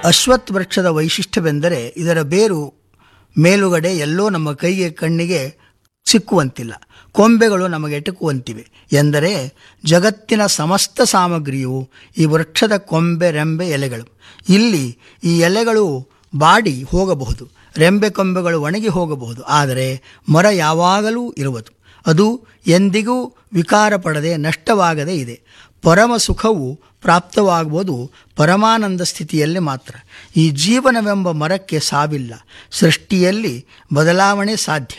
ಅಶ್ವತ್ಥ ವೃಕ್ಷದ ವೈಶಿಷ್ಟ್ಯವೆಂದರೆ ಇದರ ಬೇರು ಮೇಲುಗಡೆ ಎಲ್ಲೋ ನಮ್ಮ ಕೈಗೆ ಕಣ್ಣಿಗೆ ಸಿಕ್ಕುವಂತಿಲ್ಲ ಕೊಂಬೆಗಳು ನಮಗೆ ಎಟುಕುವಂತಿವೆ ಎಂದರೆ ಜಗತ್ತಿನ ಸಮಸ್ತ ಸಾಮಗ್ರಿಯು ಈ ವೃಕ್ಷದ ಕೊಂಬೆ ರೆಂಬೆ ಎಲೆಗಳು ಇಲ್ಲಿ ಈ ಎಲೆಗಳು ಬಾಡಿ ಹೋಗಬಹುದು ರೆಂಬೆ ಕೊಂಬೆಗಳು ಒಣಗಿ ಹೋಗಬಹುದು ಆದರೆ ಮರ ಯಾವಾಗಲೂ ಇರುವುದು ಅದು ಎಂದಿಗೂ ವಿಕಾರ ಪಡದೆ ನಷ್ಟವಾಗದೇ ಇದೆ ಪರಮ ಸುಖವು ಪ್ರಾಪ್ತವಾಗುವುದು ಪರಮಾನಂದ ಸ್ಥಿತಿಯಲ್ಲಿ ಮಾತ್ರ ಈ ಜೀವನವೆಂಬ ಮರಕ್ಕೆ ಸಾವಿಲ್ಲ ಸೃಷ್ಟಿಯಲ್ಲಿ ಬದಲಾವಣೆ ಸಾಧ್ಯ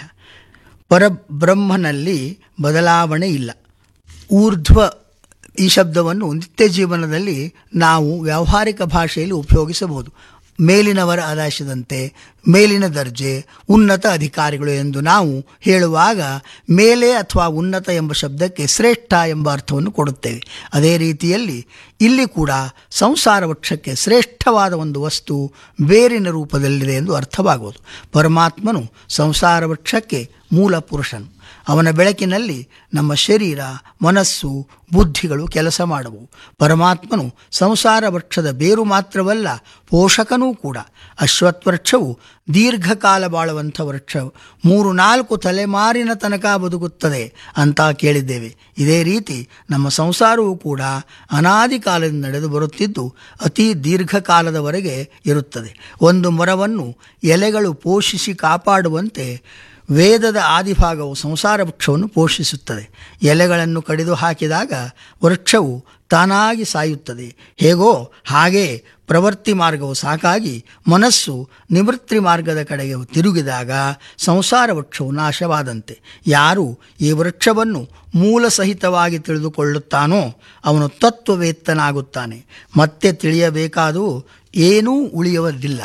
ಪರಬ್ರಹ್ಮನಲ್ಲಿ ಬದಲಾವಣೆ ಇಲ್ಲ ಊರ್ಧ್ವ ಈ ಶಬ್ದವನ್ನು ನಿತ್ಯ ಜೀವನದಲ್ಲಿ ನಾವು ವ್ಯಾವಹಾರಿಕ ಭಾಷೆಯಲ್ಲಿ ಉಪಯೋಗಿಸಬಹುದು ಮೇಲಿನವರ ಆದಾಶದಂತೆ ಮೇಲಿನ ದರ್ಜೆ ಉನ್ನತ ಅಧಿಕಾರಿಗಳು ಎಂದು ನಾವು ಹೇಳುವಾಗ ಮೇಲೆ ಅಥವಾ ಉನ್ನತ ಎಂಬ ಶಬ್ದಕ್ಕೆ ಶ್ರೇಷ್ಠ ಎಂಬ ಅರ್ಥವನ್ನು ಕೊಡುತ್ತೇವೆ ಅದೇ ರೀತಿಯಲ್ಲಿ ಇಲ್ಲಿ ಕೂಡ ಸಂಸಾರ ವೃಕ್ಷಕ್ಕೆ ಶ್ರೇಷ್ಠವಾದ ಒಂದು ವಸ್ತು ಬೇರಿನ ರೂಪದಲ್ಲಿದೆ ಎಂದು ಅರ್ಥವಾಗುವುದು ಪರಮಾತ್ಮನು ಸಂಸಾರ ವೃಕ್ಷಕ್ಕೆ ಮೂಲ ಪುರುಷನು ಅವನ ಬೆಳಕಿನಲ್ಲಿ ನಮ್ಮ ಶರೀರ ಮನಸ್ಸು ಬುದ್ಧಿಗಳು ಕೆಲಸ ಮಾಡುವು ಪರಮಾತ್ಮನು ಸಂಸಾರ ವೃಕ್ಷದ ಬೇರು ಮಾತ್ರವಲ್ಲ ಪೋಷಕನೂ ಕೂಡ ಅಶ್ವತ್ವೃಕ್ಷವು ದೀರ್ಘಕಾಲ ಬಾಳುವಂಥ ವೃಕ್ಷ ಮೂರು ನಾಲ್ಕು ತಲೆಮಾರಿನ ತನಕ ಬದುಕುತ್ತದೆ ಅಂತ ಕೇಳಿದ್ದೇವೆ ಇದೇ ರೀತಿ ನಮ್ಮ ಸಂಸಾರವೂ ಕೂಡ ಅನಾದಿ ಕಾಲದಿಂದ ನಡೆದು ಬರುತ್ತಿದ್ದು ಅತಿ ದೀರ್ಘಕಾಲದವರೆಗೆ ಇರುತ್ತದೆ ಒಂದು ಮರವನ್ನು ಎಲೆಗಳು ಪೋಷಿಸಿ ಕಾಪಾಡುವಂತೆ ವೇದದ ಆದಿಭಾಗವು ಸಂಸಾರ ವೃಕ್ಷವನ್ನು ಪೋಷಿಸುತ್ತದೆ ಎಲೆಗಳನ್ನು ಕಡಿದು ಹಾಕಿದಾಗ ವೃಕ್ಷವು ತಾನಾಗಿ ಸಾಯುತ್ತದೆ ಹೇಗೋ ಹಾಗೇ ಪ್ರವೃತ್ತಿ ಮಾರ್ಗವು ಸಾಕಾಗಿ ಮನಸ್ಸು ನಿವೃತ್ತಿ ಮಾರ್ಗದ ಕಡೆಗೆ ತಿರುಗಿದಾಗ ಸಂಸಾರ ವೃಕ್ಷವು ನಾಶವಾದಂತೆ ಯಾರು ಈ ವೃಕ್ಷವನ್ನು ಮೂಲ ಸಹಿತವಾಗಿ ತಿಳಿದುಕೊಳ್ಳುತ್ತಾನೋ ಅವನು ತತ್ವವೇತ್ತನಾಗುತ್ತಾನೆ ಮತ್ತೆ ತಿಳಿಯಬೇಕಾದರೂ ಏನೂ ಉಳಿಯುವುದಿಲ್ಲ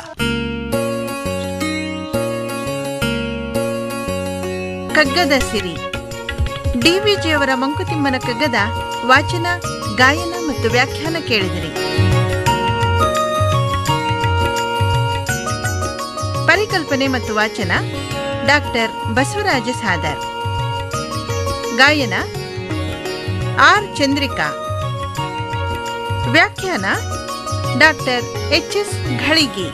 ಕಗ್ಗದ ಸಿರಿ ಡಿವಿಜಿಯವರ ಮಂಕುತಿಮ್ಮನ ಕಗ್ಗದ ವಾಚನ ಗಾಯನ ಮತ್ತು ವ್ಯಾಖ್ಯಾನ ಕೇಳಿದಿರಿ ಪರಿಕಲ್ಪನೆ ಮತ್ತು ವಾಚನ ಡಾಕ್ಟರ್ ಬಸವರಾಜ ಸಾದರ್ ಗಾಯನ ಆರ್ ಚಂದ್ರಿಕಾ ವ್ಯಾಖ್ಯಾನ ಡಾಕ್ಟರ್ ಎಚ್ ಎಸ್ ಘಳಿಗಿ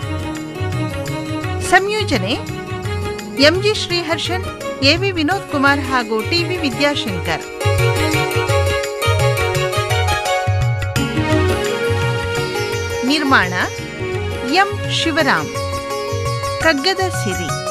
ಸಂಯೋಜನೆ ಎಂಜಿ ಶ್ರೀಹರ್ಷನ್ ಎವಿ ವಿನೋದ್ ಕುಮಾರ್ ಹಾಗೂ ಟಿವಿ ವಿದ್ಯಾಶಂಕರ್ ನಿರ್ಮಾಣ ಎಂ ಶಿವರಾಮ್ ಕಗ್ಗದ ಸಿರಿ